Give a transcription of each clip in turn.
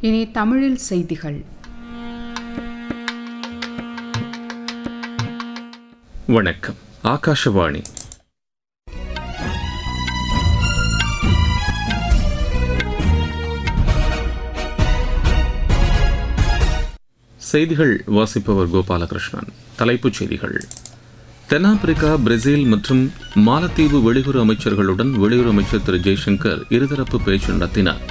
இனி தமிழில் செய்திகள் வணக்கம் ஆகாஷவாணி செய்திகள் வாசிப்பவர் கோபாலகிருஷ்ணன் தலைப்புச் செய்திகள் தென்னாப்பிரிக்கா பிரேசில் மற்றும் மாலத்தீவு வெளியுறவு அமைச்சர்களுடன் வெளியுறவு அமைச்சர் திரு ஜெய்சங்கர் இருதரப்பு பேச்சு நடத்தினார்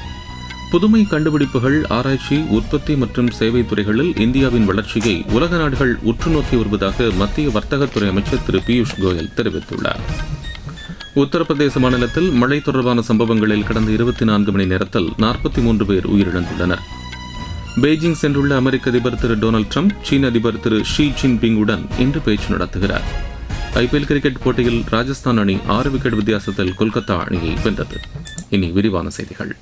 புதுமை கண்டுபிடிப்புகள் ஆராய்ச்சி உற்பத்தி மற்றும் சேவை துறைகளில் இந்தியாவின் வளர்ச்சியை உலக நாடுகள் உற்று நோக்கி வருவதாக மத்திய வர்த்தகத்துறை அமைச்சர் திரு பியூஷ் கோயல் தெரிவித்துள்ளார் உத்தரப்பிரதேச மாநிலத்தில் மழை தொடர்பான சம்பவங்களில் கடந்த இருபத்தி நான்கு மணி நேரத்தில் நாற்பத்தி மூன்று பேர் உயிரிழந்துள்ளனர் பெய்ஜிங் சென்றுள்ள அமெரிக்க அதிபர் திரு டொனால்டு ட்ரம்ப் சீன அதிபர் திரு ஷி ஜின்பிங்குடன் இன்று பேச்சு நடத்துகிறார் ஐபிஎல் கிரிக்கெட் போட்டியில் ராஜஸ்தான் அணி ஆறு விக்கெட் வித்தியாசத்தில் கொல்கத்தா அணியை வென்றது இனி விரிவான செய்திகள்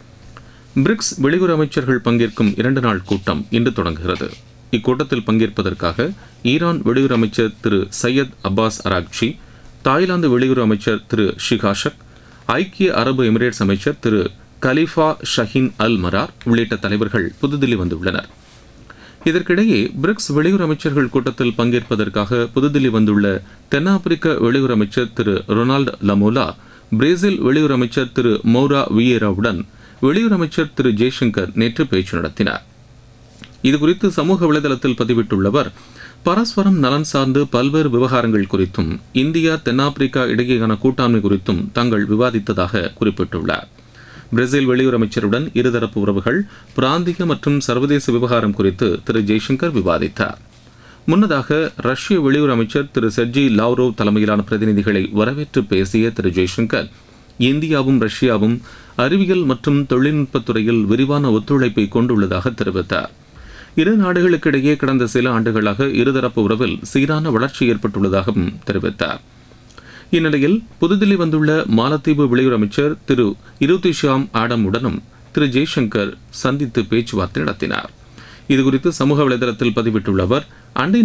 பிரிக்ஸ் வெளியுறவு அமைச்சர்கள் பங்கேற்கும் இரண்டு நாள் கூட்டம் இன்று தொடங்குகிறது இக்கூட்டத்தில் பங்கேற்பதற்காக ஈரான் வெளியுறவு அமைச்சர் திரு சையத் அப்பாஸ் அராக்சி தாய்லாந்து வெளியுறவு அமைச்சர் திரு ஷிகாஷக் ஐக்கிய அரபு எமிரேட்ஸ் அமைச்சர் திரு கலிஃபா ஷஹீன் அல் மரார் உள்ளிட்ட தலைவர்கள் புதுதில்லி வந்துள்ளனர் இதற்கிடையே பிரிக்ஸ் வெளியுறவு அமைச்சர்கள் கூட்டத்தில் பங்கேற்பதற்காக புதுதில்லி வந்துள்ள தென்னாப்பிரிக்க வெளியுறவு அமைச்சர் திரு ரொனால்டு லமோலா பிரேசில் வெளியுறவு அமைச்சர் திரு மௌரா வியேராவுடன் வெளியுறவு அமைச்சர் திரு ஜெய்சங்கர் நேற்று பேச்சு நடத்தினார் இதுகுறித்து சமூக வலைதளத்தில் பதிவிட்டுள்ளவர் பரஸ்பரம் நலன் சார்ந்து பல்வேறு விவகாரங்கள் குறித்தும் இந்தியா தென்னாப்பிரிக்கா இடையேயான கூட்டாண்மை குறித்தும் தாங்கள் விவாதித்ததாக குறிப்பிட்டுள்ளார் பிரேசில் வெளியுறவு அமைச்சருடன் இருதரப்பு உறவுகள் பிராந்திய மற்றும் சர்வதேச விவகாரம் குறித்து திரு ஜெய்சங்கர் விவாதித்தார் முன்னதாக ரஷ்ய வெளியுறவு அமைச்சர் திரு செர்ஜி லாவ்ரோவ் தலைமையிலான பிரதிநிதிகளை வரவேற்று பேசிய திரு ஜெய்சங்கர் இந்தியாவும் ரஷ்யாவும் அறிவியல் மற்றும் தொழில்நுட்பத் துறையில் விரிவான ஒத்துழைப்பை கொண்டுள்ளதாக தெரிவித்தார் இரு நாடுகளுக்கிடையே கடந்த சில ஆண்டுகளாக இருதரப்பு உறவில் சீரான வளர்ச்சி ஏற்பட்டுள்ளதாகவும் தெரிவித்தார் இந்நிலையில் புதுதில்லி வந்துள்ள மாலத்தீவு வெளியுறவு அமைச்சர் திரு இருதிஷாம் ஆடமுடனும் திரு ஜெய்சங்கர் சந்தித்து பேச்சுவார்த்தை நடத்தினார் இதுகுறித்து சமூக வலைதளத்தில் பதிவிட்டுள்ள அவர் அண்டை